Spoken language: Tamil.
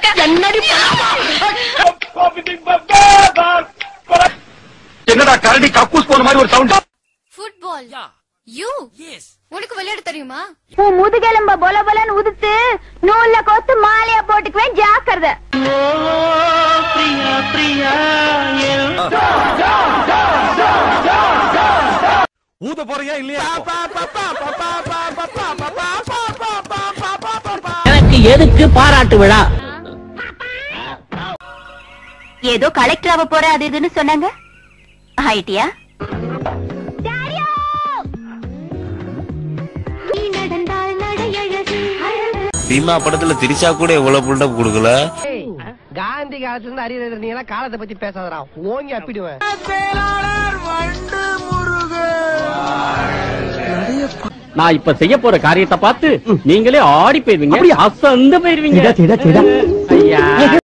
என்னடி என்னடா கரடி கக்கூஸ் போன மாதிரி ஒரு சவுண்ட் ஃபுட்பால் யூ உனக்கு விளையாட தெரியுமா உன் முதுகெலும்ப பொல பொலன்னு உதுத்து நூல்ல கோத்து மாலையா போட்டுக்குவேன் ஜாக்கிரதை ஊத போறியா இல்லையா எனக்கு எதுக்கு பாராட்டு விழா ஏதோ கலெக்டர் ஆக போற அது இதுன்னு சொன்னாங்க ஆயிட்டியா பீமா படத்துல திரிஷா கூட எவ்வளவு புல்டப் கொடுக்கல காந்தி காலத்துல இருந்து அறியறது நீ எல்லாம் காலத்தை பத்தி பேசாதடா ஓங்கி அப்பிடுவேன் நான் இப்ப செய்ய போற காரியத்தை பார்த்து நீங்களே ஆடி போயிருவீங்க அசந்து போயிருவீங்க ஐயா